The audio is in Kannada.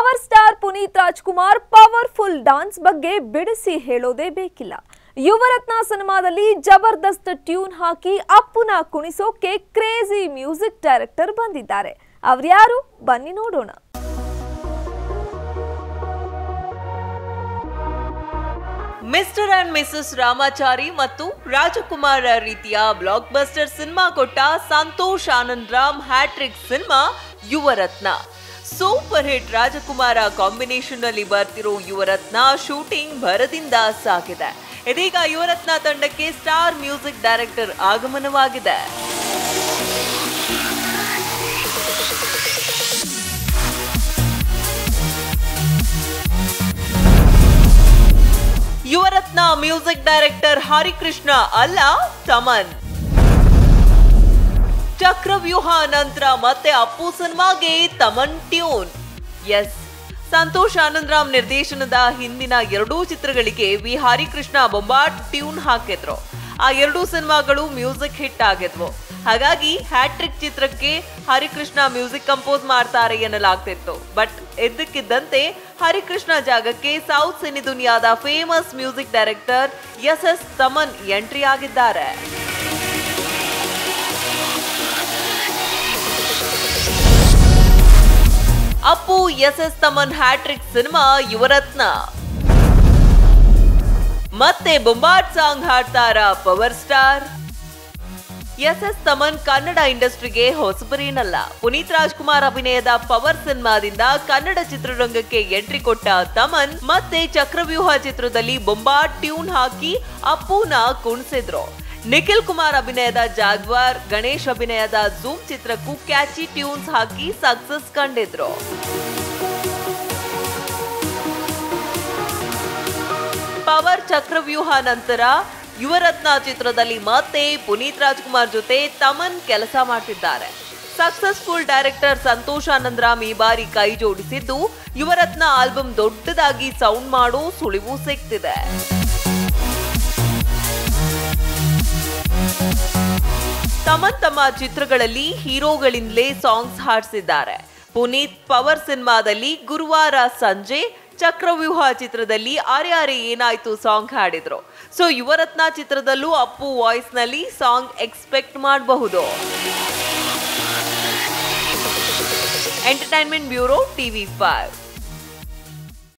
power star Puneeth Rajkumar powerful dance ಬಗ್ಗೆ ಬಿಡಿಸಿ ಹೇಳೋದೇ ಬೇಕಿಲ್ಲ ಯುವರತ್ನ ಸಿನಿಮಾದಲ್ಲಿ ಜಬರ್ದಸ್ತ್ ಟ್ಯೂನ್ ಹಾಕಿ ಅಪ್ಪುನ ಕುಣಿಸೋಕೆ ಕ್ರೇಜಿ ಮ್ಯೂಸಿಕ್ ಡೈರೆಕ್ಟರ್ ಬಂದಿದ್ದಾರೆ ಅವ್ರ್ಯಾರು ಬನ್ನಿ ನೋಡೋಣ ಮಿಸ್ಟರ್ ಅಂಡ್ ಮಿಸಸ್ ರಾಮಾಚಾರಿ ಮತ್ತು ರಾಜಕುಮಾರ ರೀತಿಯ ಬ್ಲಾಕ್ ಬಸ್ಟರ್ ಸಿನಿಮಾ ಕೊಟ್ಟ Santhosh Anand Ram hattrick cinema Yuvarathna super hit Rajakumara combination ನಲ್ಲಿ ಬರ್ತಿರೋ ಯುವರತ್ನ ಶೂಟಿಂಗ್ ಭರದಿಂದ ಸಾಗಿದೆ ಇದೀಗ ಯುವರತ್ನ ತಂಡಕ್ಕೆ ಸ್ಟಾರ್ ಮ್ಯೂಸಿಕ್ ಡೈರೆಕ್ಟರ್ ಆಗಮನವಾಗಿದೆ ಯುವರತ್ನ ಮ್ಯೂಸಿಕ್ ಡೈರೆಕ್ಟರ್ ಹರಿಕೃಷ್ಣ ಅಲ್ಲ ತಮನ್ ಚಕ್ರವ್ಯೂಹ ನಂತರ ಮತ್ತೆ ಅಪ್ಪು ಸಿನಿಮಾಗೆ ತಮನ್ ಟ್ಯೂನ್ ಎಸ್ ಸಂತೋಷ್ ಆನಂದ್ರಾಮ್ ನಿರ್ದೇಶನದ ಹಿಂದಿನ ಎರಡೂ ಚಿತ್ರಗಳಿಗೆ ವಿ ಹರಿಕೃಷ್ಣ ಬೊಂಬಾಟ್ ಟ್ಯೂನ್ ಹಾಕಿದ್ರು ಆ ಎರಡೂ ಸಿನಿಮಾಗಳು ಮ್ಯೂಸಿಕ್ ಹಿಟ್ ಆಗಿದ್ವು ಹಾಗಾಗಿ ಹ್ಯಾಟ್ರಿಕ್ ಚಿತ್ರಕ್ಕೆ ಹರಿಕೃಷ್ಣ ಮ್ಯೂಸಿಕ್ ಕಂಪೋಸ್ ಮಾಡ್ತಾರೆ ಎನ್ನಲಾಗ್ತಿತ್ತು ಬಟ್ ಎದ್ದಕ್ಕಿದ್ದಂತೆ ಹರಿಕೃಷ್ಣ ಜಾಗಕ್ಕೆ ಸೌತ್ ಸಿನಿ ದುನಿಯಾದ famous music director S S Thaman entry ಆಗಿದ್ದಾರೆ Appu S S Thaman hattrick cinema Yuvarathna ಮತ್ತೆ ಬೊಂಬಾಟ್ ಸಾಂಗ್ ಹಾಡ್ತಾರ power star S S Thaman Kannada ಇಂಡಸ್ಟ್ರಿಗೆ ಹೊಸಬರೇನಲ್ಲ ಪುನೀತ್ ರಾಜ್ಕುಮಾರ್ ಅಭಿನಯದ ಪವರ್ ಸಿನಿಮಾದಿಂದ ಕನ್ನಡ ಚಿತ್ರರಂಗಕ್ಕೆ ಎಂಟ್ರಿ ಕೊಟ್ಟ ತಮನ್ ಮತ್ತೆ ಚಕ್ರವ್ಯೂಹ ಚಿತ್ರದಲ್ಲಿ ಬೊಂಬಾಟ್ ಟ್ಯೂನ್ ಹಾಕಿ ಅಪ್ಪುನ ಕುಣಿಸಿದ್ರು ನಿಖಿಲ್ ಕುಮಾರ್ ಅಭಿನಯದ ಜಾಗ್ವಾರ್ ಗಣೇಶ್ ಅಭಿನಯದ ಝೂಮ್ ಚಿತ್ರಕ್ಕೂ ಕ್ಯಾಚಿ ಟ್ಯೂನ್ಸ್ ಹಾಕಿ ಸಕ್ಸಸ್ ಕಂಡಿದ್ರು ಪವರ್ ಚಕ್ರವ್ಯೂಹ ನಂತರ ಯುವರತ್ನ ಚಿತ್ರದಲ್ಲಿ ಮತ್ತೆ ಪುನೀತ್ ರಾಜ್ಕುಮಾರ್ ಜೊತೆ ತಮನ್ ಕೆಲಸ ಮಾಡ್ತಿದ್ದಾರೆ ಸಕ್ಸಸ್ಫುಲ್ ಡೈರೆಕ್ಟರ್ ಸಂತೋಷ್ ಆನಂದ್ರಾಮ್ ಈ ಬಾರಿ ಕೈ ಜೋಡಿಸಿದ್ದು ಯುವರತ್ನ ಆಲ್ಬಮ್ ದೊಡ್ಡದಾಗಿ ಸೌಂಡ್ ಮಾಡೋ ಸುಳಿವು ಸಿಗ್ತಿದೆ ತಮನ್ ತಮ್ಮ ಚಿತ್ರಗಳಲ್ಲಿ ಹೀರೋಗಳಿಂದಲೇ ಸಾಂಗ್ಸ್ ಹಾಡಿಸಿದ್ದಾರೆ ಪುನೀತ್ ಪವರ್ ಸಿನಿಮಾದಲ್ಲಿ ಗುರುವಾರ ಸಂಜೆ ಚಕ್ರವ್ಯೂಹ ಚಿತ್ರದಲ್ಲಿ ಅರೆ ಅರೆ ಏನಾಯ್ತು ಸಾಂಗ್ ಹಾಡಿದ್ರು ಸೊ ಯುವರತ್ನ ಚಿತ್ರದಲ್ಲೂ ಅಪ್ಪು ವಾಯ್ಸ್ ನಲ್ಲಿ ಸಾಂಗ್ ಎಕ್ಸ್ಪೆಕ್ಟ್ ಮಾಡಬಹುದು ಎಂಟರ್ಟೈನ್ಮೆಂಟ್ ಬ್ಯೂರೋ ಟಿವಿ ಫೈವ್